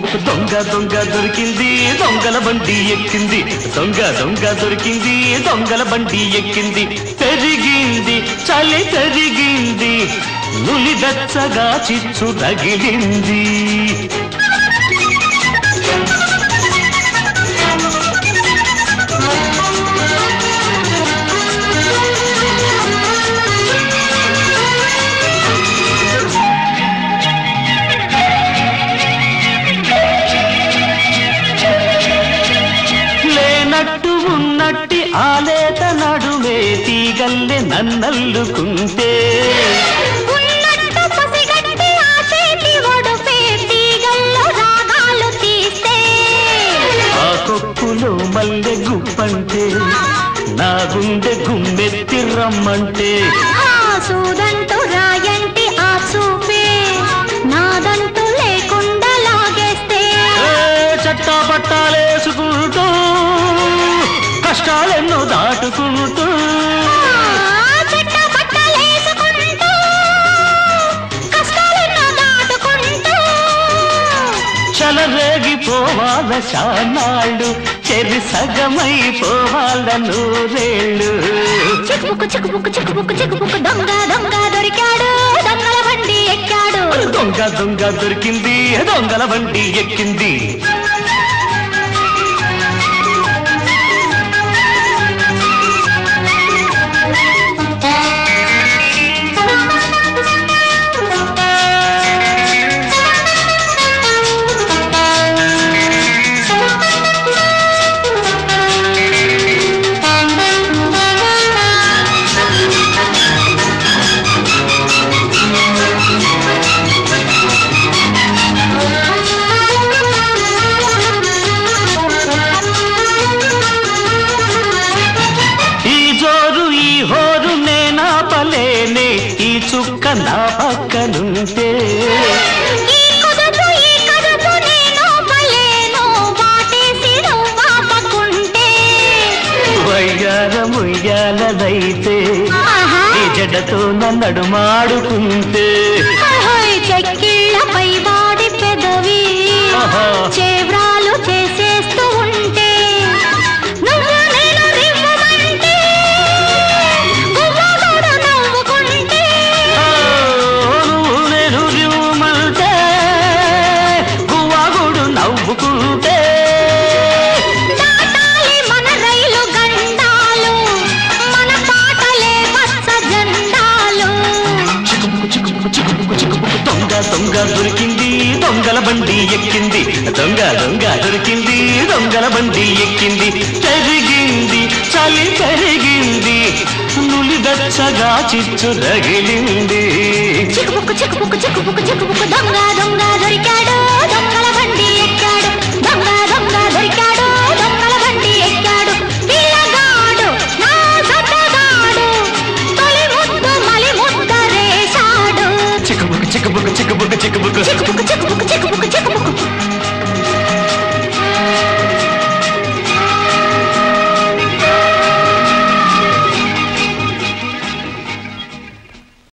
చిక్కుపుకు దొంగ దొంగ దొరికింది దొంగల బండి ఎక్కింది దొంగ దొంగ దొరికింది దొంగల బండి ఎక్కింది పెరిగింది చలి పెరిగింది నులిదచ్చగా చిచ్చు తగిలింది లేనట్టు ఉన్నట్టి ఆలేత నడుమే తీగల్లె నన్నల్లుకుంటే ఉన్నట్టు పసిగట్టి ఆ చేతి ఒడుపే తీగల్లో రాగాలు తీస్తే ఆ కొప్పులో మల్లె గుప్పంటే నా గుండె గుమ్మెత్తి రమ్మంటే ఆ సూదంటూ రాయంటి ఆ చూపే నాదంటూ లేకుండా లాగేస్తే ఏ చట్టా పట్టాలేసుకుంటూ కష్టాలెన్నో దాటుకుంటూ ఆ చెట్ట బట్టలేసుకుంటూ కష్టాలెన్నో దాటుకుంటూ చలరేగిపోవాల చానాళ్ళు చెరి సగమైపోవాల నూరేళ్ళు చిక్కుబుక్కు చిక్కుబుక్కు చిక్కుబుక్కు చిక్కుబుక్కు దొంగ దొంగ దొరికాడు దొంగల బండి ఎక్కాడు దొంగ దొంగ దొరికింది దొంగల బండి ఎక్కింది ఈ జోరు ఈ హోరు నేనాపలేనే ఈ చుక్క నా పక్కనుంటే ఈ కుదుపు ఈ కదుపు నేను పలేను వాటేసి నువ్వాపకుంటే వయ్యాల ముయ్యాలదైతే ఆహా ఈ జడతో నన్నడుమాడుకుంటే హోయ్ చెక్కిళ్ళపై వాడి పెదవి ఆహా. చేవ్రాలు చేసేస్తూ ఉంటే నువ్వు నేను రివ్వమంటే గువ్వగూడు నవ్వుకుంటే ఓ, నువ్వు నేను రివ్వుమంటే గువ్వాగుడు నవ్వుకుంటే దాటాలి మన రైలు గండాలు మన పాటలే పచ్చ జెండాలు చిక్కుపుకు చిక్కుపుకు చిక్కుపుకు చిక్కుపుకు దొంగ దొంగ దొరికింది దొంగల బండి ఎక్కింది దొంగ దొంగ దొరికింది దొంగల బండి ఎక్కింది పెరిగింది చలి పెరిగింది నులిదచ్చగా చిచ్చు రగిలింది చిక్కుబుక్కు చిక్కుబుక్కు చిక్కుబుక్కు చిక్కుబుక్కు దొంగ దొంగ దొరికాడు దొంగల బండి ఎక్కాడు దొంగ దొంగ దొరికాడు దొంగల బండి ఎక్కాడు పిల్లగాడు నా సత్తగాడు తొలి ముద్దు మలి ముద్ద రేశాడు చిక్కుబుకు చిక్కుబుకు చిక్కుబుకు చిక్కుబుకు